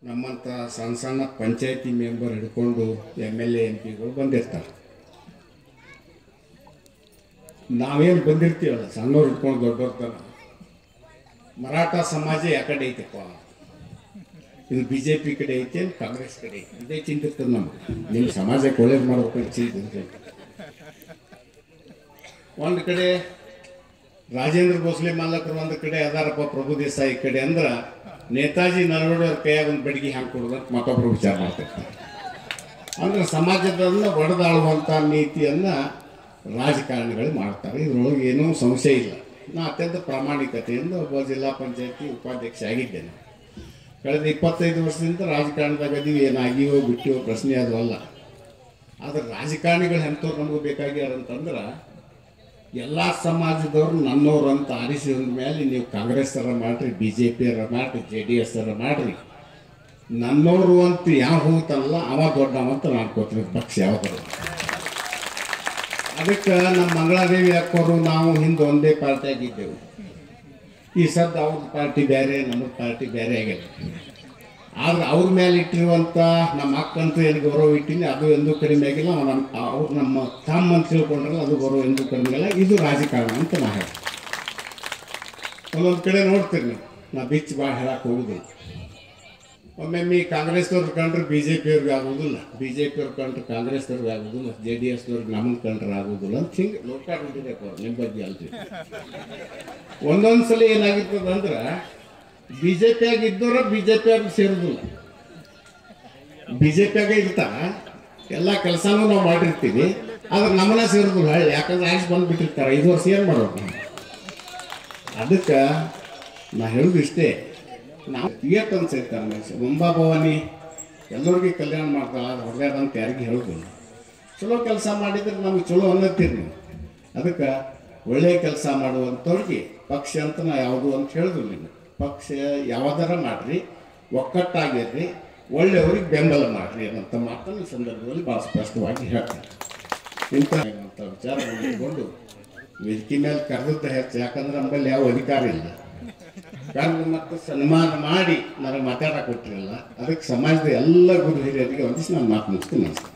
ನಮ್ಮಂಥ ಸಣ್ಣ ಸಣ್ಣ ಪಂಚಾಯತಿ ಮೆಂಬರ್ ಹಿಡ್ಕೊಂಡು ಎಮ್ ಎಲ್ ಎ ಎಂ ಪಿಗಳು ಬಂದಿರ್ತಾರೆ ನಾವೇನು ಬಂದಿರ್ತೀವಲ್ಲ ಸಣ್ಣವ್ರು ಹಿಡ್ಕೊಂಡು ದೊಡ್ಡವ್ರ ತನ ಮರಾಠ ಸಮಾಜ ಯಾಕಡೆ ಐತಪ್ಪ ಇದು ಬಿ ಜೆ ಪಿ ಕಡೆ ಐತೆ ಕಾಂಗ್ರೆಸ್ ಕಡೆ ಐತೆ ಇದೇ ಚಿಂತಿರ್ತದೆ ನಮ್ಗೆ ನಿಮ್ಮ ಸಮಾಜಕ್ಕೆ ಒಳ್ಳೇದು ಮಾಡ್ಬೇಕಂತ ಚಿಂತೆ ಒಂದು ಕಡೆ ರಾಜೇಂದ್ರ ಭೋಸ್ಲೆ ಮಾಲಕರು ಒಂದು ಕಡೆ ಅದಾರಪ್ಪ ಪ್ರಭು ದೇಸಾಯಿ ಈ ಕಡೆ ಅಂದ್ರೆ ನೇತಾಜಿ ನರವಡಿಯವ್ರ ಕೈಯಾಗ ಒಂದು ಬಡಿಗೆ ಹ್ಯಾಂಗೆ ಕೊಡೋದು ಅಂತ ಮತ್ತೊಬ್ರು ವಿಚಾರ ಮಾಡ್ತಿರ್ತಾರೆ ಅಂದ್ರೆ ಸಮಾಜದನ್ನ ಒಡೆದಾಳುವಂಥ ನೀತಿಯನ್ನು ರಾಜಕಾರಣಿಗಳು ಮಾಡ್ತಾರೆ ಇದ್ರೊಳಗೆ ಏನೂ ಸಂಶಯ ಇಲ್ಲ ನಾ ಅತ್ಯಂತ ಪ್ರಾಮಾಣಿಕತೆಯಿಂದ ಒಬ್ಬ ಜಿಲ್ಲಾ ಪಂಚಾಯತಿ ಉಪಾಧ್ಯಕ್ಷ ಆಗಿದ್ದೇನೆ ಕಳೆದ ಇಪ್ಪತ್ತೈದು ವರ್ಷದಿಂದ ರಾಜಕಾರಣದಾಗ ಅದೀವಿ ಏನಾಗಿವೋ ಬಿಟ್ಟಿವೋ ಪ್ರಶ್ನೆ ಅದು ಅಲ್ಲ ಆದ್ರೆ ರಾಜಕಾರಣಿಗಳು ಎಂಥವ್ರು ನಮಗೂ ಬೇಕಾಗ್ಯಾರ ಅಂತಂದ್ರೆ ಎಲ್ಲ ಸಮಾಜದವ್ರು ನನ್ನವ್ರು ಅಂತ ಆರಿಸಿ ಅಂದ ಮೇಲೆ ನೀವು ಕಾಂಗ್ರೆಸ್ ಥರ ಮಾಡ್ರಿ ಬಿ ಜೆ ಪಿಯರ ಮಾಡ್ರಿ ಜೆ ಡಿ ಎಸ್ ಥರ ಮಾಡ್ರಿ ನನ್ನವರು ಅಂತ ಯಾವ ಹೋಗ್ತಾನಲ್ಲ ಅವ ದೊಡ್ಡವ ಅಂತ ನಾನು ಕೊಡ್ತೀನಿ ಪಕ್ಷ ಯಾವ್ದಾರು ಅದಕ್ಕೆ ನಮ್ಮ ಮಂಗಳಾದೇವಿ ಅಕ್ಕೋರು ನಾವು ಹಿಂದೆ ಒಂದೇ ಪಾರ್ಟಿಯಾಗಿದ್ದೆವು ಈ ಸದ್ದು ಅವ್ರ ಪಾರ್ಟಿ ಬೇರೆ ನಮ್ಮ ಪಾರ್ಟಿ ಬೇರೆ ಆಗ್ಯದ ಆದ್ರೆ ಅವ್ರ ಮೇಲೆ ಇಟ್ಟಿರುವಂಥ ನಮ್ಮ ಅಕ್ಕಂತೂ ಏನು ಗೌರವ ಇಟ್ಟಿನಿ ಅದು ಎಂದೂ ಕಡಿಮೆ ಆಗಿಲ್ಲ ಅವ ನಮ್ಮ ಅವ್ರು ನಮ್ಮ ತಮ್ಮ ಅಂತ ತಿಳ್ಕೊಂಡ್ರಲ್ಲ ಅದು ಗೌರವ ಎಂದೂ ಕಡಿಮೆ ಆಗಿಲ್ಲ ಇದು ರಾಜಕಾರಣ ಅಂತ ನಾ ಹೇಳಿ ಒಂದೊಂದು ಕಡೆ ನೋಡ್ತೀರಿ ನೀವು ನಾ ಬಿಚ್ಚಿ ಭಾಳ ಹೇಳಕ್ಕೆ ಹೋಗುದಿಲ್ಲ ಒಮ್ಮೊಮ್ಮೆ ಕಾಂಗ್ರೆಸ್ದವ್ರು ಕಂಡ್ರೆ ಬಿ ಜೆ ಪಿಯವ್ರಿಗೆ ಆಗೋದಿಲ್ಲ ಬಿ ಜೆ ಪಿಯವ್ರು ಕಂಡ್ರೆ ಕಾಂಗ್ರೆಸ್ದವ್ರಿಗೆ ಆಗೋದಿಲ್ಲ ಜೆ ಡಿ ಎಸ್ದವ್ರಿಗೆ ನಮ್ಮನ್ನು ಕಂಡ್ರೆ ಆಗೋದಿಲ್ಲ ಅಂತ ಹಿಂಗೆ ಲೋಕಾಡಿದೆ ನಿಮ್ಮ ಬಗ್ಗೆ ಅಲ್ರಿ ಒಂದೊಂದು ಸಲ ಏನಾಗಿರ್ತದೆ ಅಂದ್ರೆ ಬಿ ಜೆ ಪಿಯಾಗ ಇದ್ದವ್ರ ಬಿ ಜೆ ಪಿಯಾಗ ಸೇರೋದಿಲ್ಲ ಬಿ ಜೆ ಪಿಯಾಗ ಇರ್ತಾರ ಎಲ್ಲ ಕೆಲಸನೂ ನಾವು ಮಾಡಿರ್ತೀವಿ ಆದ್ರೆ ನಮ್ಮನ್ನ ಸೇರೋದಿಲ್ಲ ಹಳ್ಳಿ ಯಾಕಂದ್ರೆ ಆಯ್ಸ್ ಬಂದ್ಬಿಟ್ಟಿರ್ತಾರೆ ಐದು ವರ್ಷ ಏನು ಮಾಡೋದು ನಾವು ಅದಕ್ಕೆ ನಾ ಹೇಳೋದು ಇಷ್ಟೇ ನಾವು ತಿಯೇಟ್ ಅನ್ಸಿರ್ತಾರೆ ಮನುಷ್ಯ ಮುಂಬಾ ಭವಾನಿ ಎಲ್ಲರಿಗೂ ಕಲ್ಯಾಣ ಮಾಡ್ತಾಳ ಹೊಡೆದಾಡಂತ ಯಾರಿಗೂ ಹೇಳೋದಿಲ್ಲ ಚಲೋ ಕೆಲಸ ಮಾಡಿದ್ರೆ ನಮ್ಗೆ ಚಲೋ ಅನ್ನತ್ತೀರಿ ನೀವು ಅದಕ್ಕೆ ಒಳ್ಳೆಯ ಕೆಲಸ ಮಾಡುವಂಥವ್ರಿಗೆ ಪಕ್ಷ ಅಂತ ನಾ ಯಾವುದು ಅಂತ ಹೇಳಿದ್ರು ನೀವು ಪಕ್ಷ ಯಾವ್ದಾರ ಮಾಡಿರಿ ಒಕ್ಕಟ್ಟಾಗಿರ್ರಿ ಒಳ್ಳೆಯವ್ರಿಗೆ ಬೆಂಬಲ ಮಾಡಿರಿ ಅನ್ನೋಂಥ ಮಾತನ್ನು ಈ ಸಂದರ್ಭದಲ್ಲಿ ಭಾಳ ಸ್ಪಷ್ಟವಾಗಿ ಹೇಳ್ತಾರೆ ಇಂಥ ಇಂಥ ವಿಚಾರ ಇಟ್ಕೊಂಡು ವೇದಿಕೆ ಮೇಲೆ ಕರೆದದ್ದು ಹೆಚ್ಚು ಯಾಕಂದ್ರೆ ನಮ್ಮಲ್ಲಿ ಯಾವ ಅಧಿಕಾರ ಇಲ್ಲ ಕರೆದು ಮತ್ತು ಸನ್ಮಾನ ಮಾಡಿ ನನಗೆ ಮಾತಾಡಕ್ಕೆ ಕೊಟ್ಟಿರಲ್ಲ ಅದಕ್ಕೆ ಸಮಾಜದ ಎಲ್ಲ ಗುರು ಹಿರಿಯರಿಗೆ ಒಂದಿಷ್ಟು ನಾನು ಮಾತು ಮುಗಿಸ್ತೀನಿ ನಮಸ್ಕಾರ